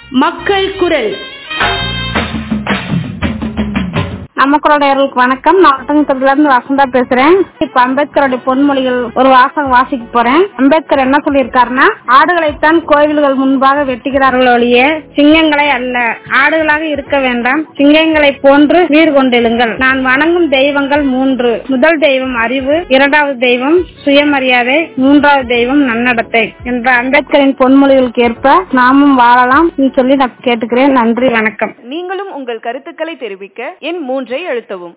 மக்கள் குரல் நமக்களோடையர்களுக்கு வணக்கம் நான் ஒட்டங்கத்துல இருந்து வசந்தா பேசுறேன் இப்ப அம்பேத்கருடைய பொன்மொழிகள் ஒரு வாசகம் வாசிக்க போறேன் அம்பேத்கர் என்ன சொல்லியிருக்காருன்னா ஆடுகளைத்தான் கோவில்கள் முன்பாக வெட்டுகிறார்கள் ஒழிய சிங்கங்களை அல்ல ஆடுகளாக இருக்க வேண்டாம் சிங்கங்களை போன்று வீர் கொண்டெழுங்கள் நான் வணங்கும் தெய்வங்கள் மூன்று முதல் தெய்வம் அறிவு இரண்டாவது தெய்வம் சுயமரியாதை மூன்றாவது தெய்வம் நன்னடத்தை என்ற அம்பேத்கரின் பொன்மொழிகளுக்கு ஏற்ப நாமும் வாழலாம் சொல்லி நான் கேட்டுக்கிறேன் நன்றி வணக்கம் நீங்களும் உங்கள் கருத்துக்களை தெரிவிக்க எண் மூன்றை அழுத்தவும்